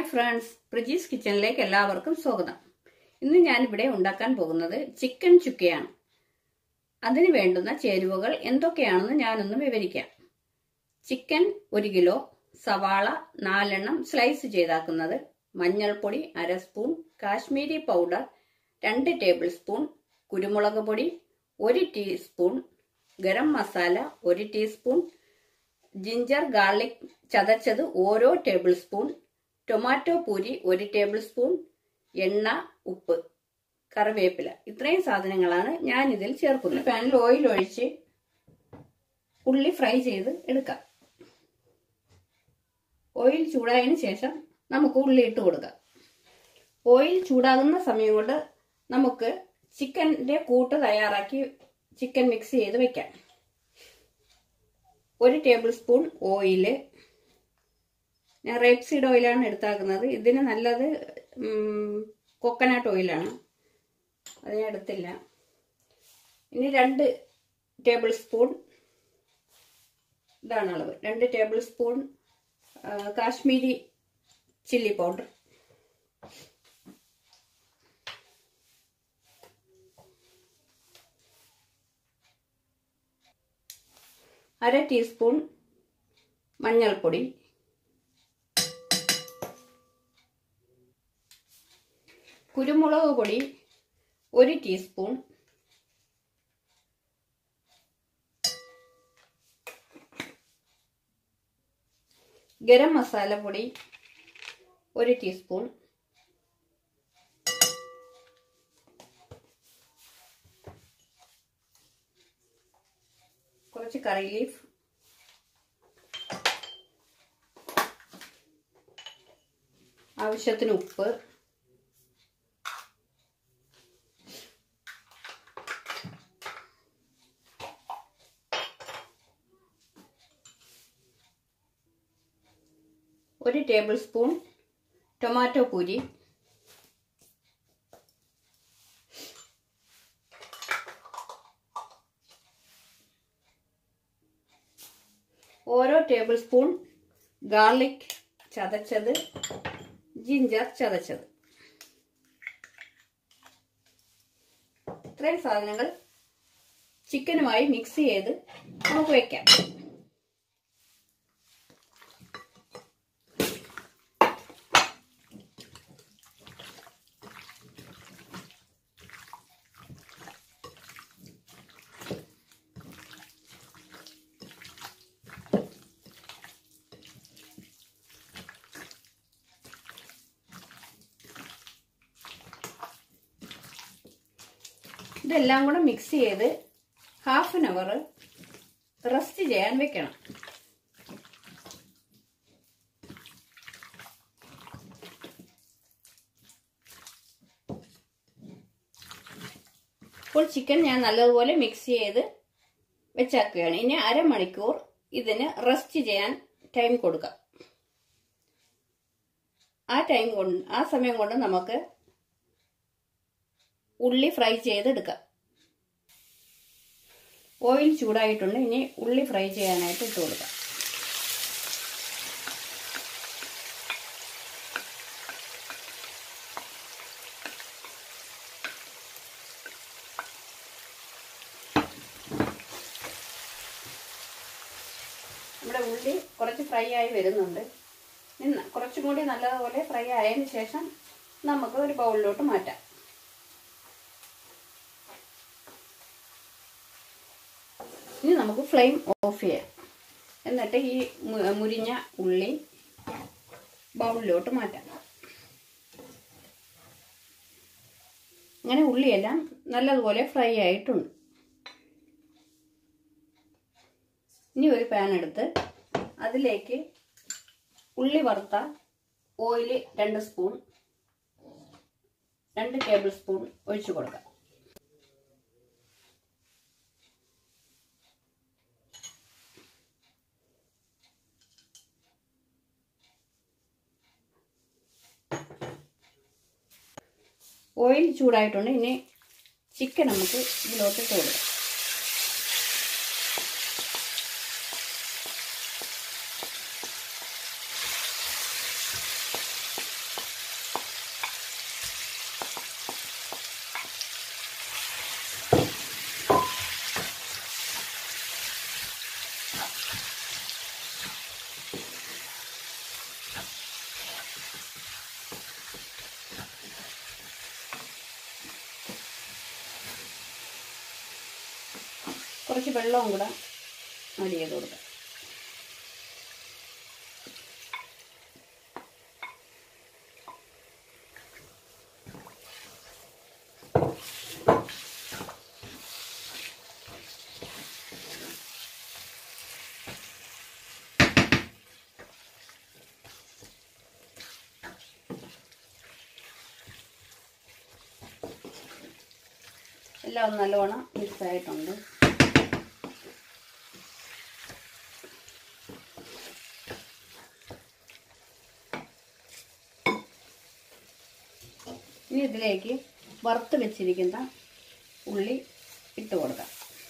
hi friends പ്രിജീസ് കിച്ചണിലേക്ക് എല്ലാവർക്കും സ്വാഗതം ഇന്ന് ഞാനിവിടെ ഉണ്ടാക്കാൻ പോകുന്നത് ചിക്കൻ ചുക്കയാണ് അതിന് വേണ്ടുന്ന ചേരുവകൾ എന്തൊക്കെയാണെന്ന് ഞാനൊന്ന് വിവരിക്കാം ചിക്കൻ ഒരു കിലോ സവാള നാലെണ്ണം സ്ലൈസ് ചെയ്താക്കുന്നത് മഞ്ഞൾപ്പൊടി അര സ്പൂൺ കാശ്മീരി പൗഡർ രണ്ട് ടേബിൾ സ്പൂൺ കുരുമുളക് പൊടി ഒരു ടീസ്പൂൺ ഗരം മസാല ഒരു ടീസ്പൂൺ ജിഞ്ചർ ഗാർലിക് ചതച്ചത് ഓരോ ടേബിൾ സ്പൂൺ ടൊമാറ്റോ പൂരി ഒരു ടേബിൾ സ്പൂൺ എണ്ണ ഉപ്പ് കറിവേപ്പില ഇത്രയും സാധനങ്ങളാണ് ഞാൻ ഇതിൽ ചേർക്കുന്നത് പാനിൽ ഓയിൽ ഒഴിച്ച് ഉള്ളി ഫ്രൈ ചെയ്ത് എടുക്കാം ഓയിൽ ചൂടായതിനു ശേഷം നമുക്ക് ഉള്ളി ഇട്ട് കൊടുക്കാം ഓയിൽ ചൂടാകുന്ന സമയം കൊണ്ട് നമുക്ക് ചിക്കൻ്റെ കൂട്ട് തയ്യാറാക്കി ചിക്കൻ മിക്സ് ചെയ്ത് വെക്കാം ഒരു ടേബിൾ സ്പൂൺ ഓയില് ഞാൻ റേപ്പ് സീഡ് ഓയിലാണ് എടുത്താക്കുന്നത് ഇതിന് നല്ലത് കൊക്കനട്ട് ഓയിലാണ് അത് ഞാൻ എടുത്തില്ല ഇനി രണ്ട് ടേബിൾ സ്പൂൺ ഇതാണ് അളവ് രണ്ട് table spoon Kashmiri chilli powder അര ടീസ്പൂൺ മഞ്ഞൾപ്പൊടി കുരുമുളക് പൊടി ഒരു ടീസ്പൂൺ ഗരം മസാല പൊടി ഒരു ടീസ്പൂൺ കുറച്ച് കറി ലീഫ് ആവശ്യത്തിന് ഉപ്പ് ഒരു ടേബിൾ സ്പൂൺ ടൊമാറ്റോ പൂരി ഓരോ ടേബിൾ സ്പൂൺ ഗാർലിക് ചതച്ചത് ജിഞ്ചർ ചതച്ചത് ഇത്രയും സാധനങ്ങൾ ചിക്കനുമായി മിക്സ് ചെയ്ത് നമുക്ക് വെക്കാം ഇതെല്ലാം കൂടെ മിക്സ് ചെയ്ത് ഹാഫ് ആൻ അവർ റെസ്റ്റ് ചെയ്യാൻ വെക്കണം ഇപ്പോൾ ചിക്കൻ ഞാൻ നല്ലതുപോലെ മിക്സ് ചെയ്ത് വെച്ചാക്കുകയാണ് ഇനി അരമണിക്കൂർ ഇതിന് റെസ്റ്റ് ചെയ്യാൻ ടൈം കൊടുക്കാം ആ ടൈം കൊണ്ട് ആ സമയം കൊണ്ട് നമുക്ക് ഉള്ളി ഫ്രൈ ചെയ്തെടുക്കാം ഓയിൽ ചൂടായിട്ടുണ്ട് ഇനി ഉള്ളി ഫ്രൈ ചെയ്യാനായിട്ട് ഇട്ട് കൊടുക്കാം നമ്മുടെ ഉള്ളി കുറച്ച് ഫ്രൈ ആയി വരുന്നുണ്ട് കുറച്ചും കൂടി നല്ലതുപോലെ ഫ്രൈ ആയതിനു ശേഷം നമുക്ക് ഒരു ബൗളിലോട്ട് മാറ്റാം ഇനി നമുക്ക് ഫ്ലെയിം ഓഫ് ചെയ്യാം എന്നിട്ട് ഈ മുരിഞ്ഞ ഉള്ളി ബൗളിലോട്ട് മാറ്റാം അങ്ങനെ ഉള്ളിയെല്ലാം നല്ലതുപോലെ ഫ്രൈ ആയിട്ടുണ്ട് ഇനി ഒരു പാൻ എടുത്ത് അതിലേക്ക് ഉള്ളി വറുത്ത ഓയിൽ രണ്ട് സ്പൂൺ രണ്ട് ടേബിൾ സ്പൂൺ ഒഴിച്ചു കൊടുക്കാം ഓയിൽ ചൂടായിട്ടുണ്ട് ഇനി ചിക്കൻ നമുക്ക് ഇതിലോട്ട് ഇട്ട് കൊടുക്കാം കുറച്ച് വെള്ളവും കൂടെ ആഡ് ചെയ്ത് കൊടുക്കാം എല്ലാം നല്ലോണം മിക്സ് ആയിട്ടുണ്ട് ഇനി ഇതിലേക്ക് വറുത്ത് വെച്ചിരിക്കുന്ന ഉള്ളി ഇട്ട് കൊടുക്കാം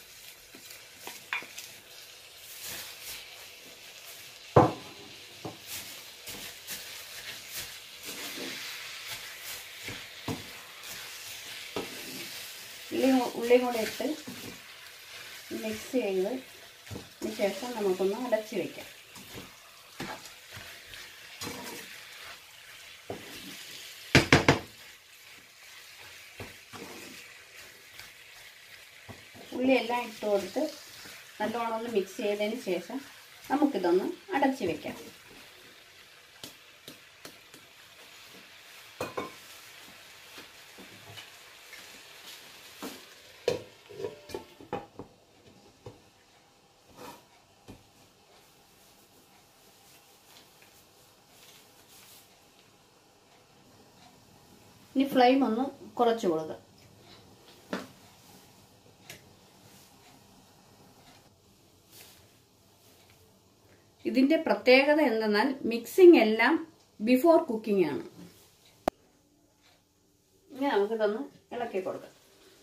ഉള്ളി ഉള്ളിയും കൂടെ ഇട്ട് മിക്സ് ചെയ്ത് അതിന് ശേഷം നമുക്കൊന്ന് അടച്ച് വയ്ക്കാം ഉള്ളിയെല്ലാം ഇട്ട് കൊടുത്ത് നല്ലോണം ഒന്ന് മിക്സ് ചെയ്തതിന് ശേഷം നമുക്കിതൊന്ന് അടച്ച് വെക്കാം ഇനി ഫ്ലെയിം ഒന്ന് കുറച്ച് കൊടുക്കുക ഇതിന്റെ പ്രത്യേകത എന്തെന്നാൽ മിക്സിംഗ് എല്ലാം ബിഫോർ കുക്കിംഗ് ആണ് ഇനി നമുക്കിതൊന്ന് ഇളക്കി കൊടുക്കാം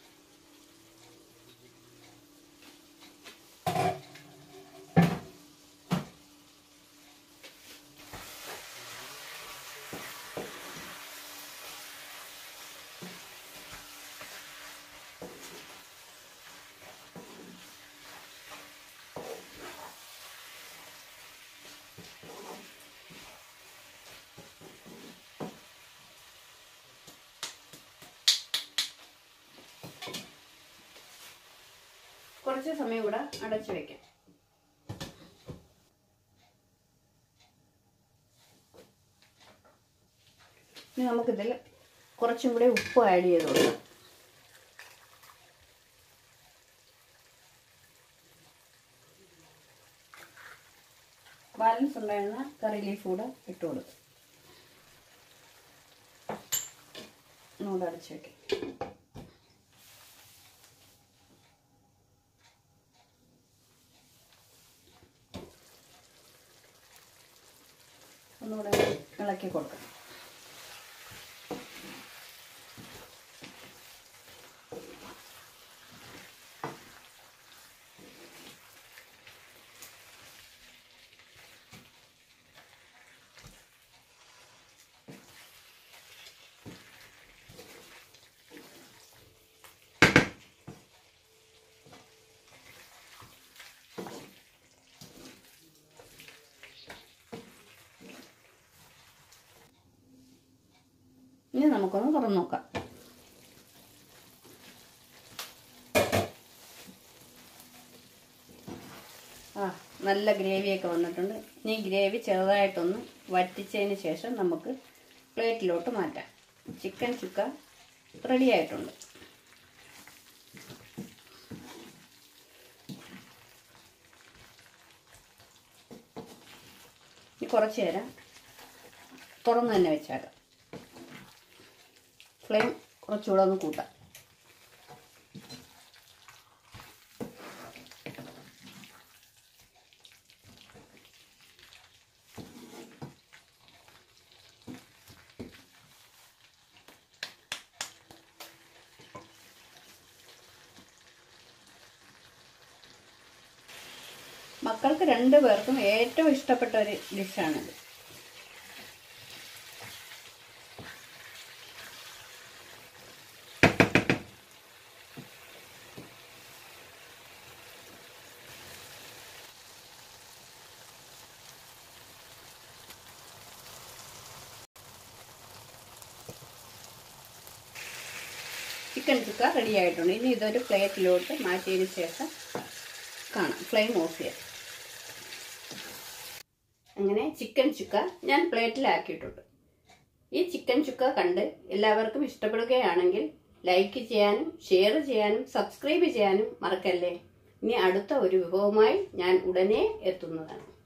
കുറച്ച് സമയം കൂടെ അടച്ചു വെക്കാം ഇനി നമുക്കിതിൽ കുറച്ചും കൂടെ ഉപ്പ് ആഡ് ചെയ്ത് കൊടുക്കാം ബാലൻസ് ഉണ്ടായിരുന്ന കറി ലീഫ് കൂടെ ഇട്ട് കൊടുക്കും ഒന്നുകൂടെ അടച്ചു വെക്കാം ഒന്നുകൂടെ ഇളക്കി കൊടുക്കാം ഇനി നമുക്കൊന്ന് തുറന്നു നോക്കാം ആ നല്ല ഗ്രേവിയൊക്കെ വന്നിട്ടുണ്ട് ഇനി ഗ്രേവി ചെറുതായിട്ടൊന്ന് വറ്റിച്ചതിന് ശേഷം നമുക്ക് പ്ലേറ്റിലോട്ട് മാറ്റാം ചിക്കൻ ചുക്ക റെഡി ആയിട്ടുണ്ട് ഇനി കുറച്ച് നേരം തുറന്ന് തന്നെ വെച്ചേക്കാം ഫ്ലെയിം കുറച്ചുകൂടെ ഒന്ന് കൂട്ടാം മക്കൾക്ക് രണ്ടു പേർക്കും ഏറ്റവും ഇഷ്ടപ്പെട്ട ഒരു ഡിഷാണിത് ചിക്കൻ ചുക്ക റെഡി ആയിട്ടുണ്ട് ഇനി ഇതൊരു പ്ലേറ്റിലോട്ട് മാറ്റിയതിന് ശേഷം കാണാം ഫ്ലെയിം ഓഫ് ചെയ്യാം അങ്ങനെ ചിക്കൻ ചുക്ക ഞാൻ പ്ലേറ്റിലാക്കിയിട്ടുണ്ട് ഈ ചിക്കൻ ചുക്ക കണ്ട് എല്ലാവർക്കും ഇഷ്ടപ്പെടുകയാണെങ്കിൽ ലൈക്ക് ചെയ്യാനും ഷെയർ ചെയ്യാനും സബ്സ്ക്രൈബ് ചെയ്യാനും മറക്കല്ലേ ഇനി അടുത്ത ഒരു വിഭവമായി ഞാൻ ഉടനെ എത്തുന്നതാണ്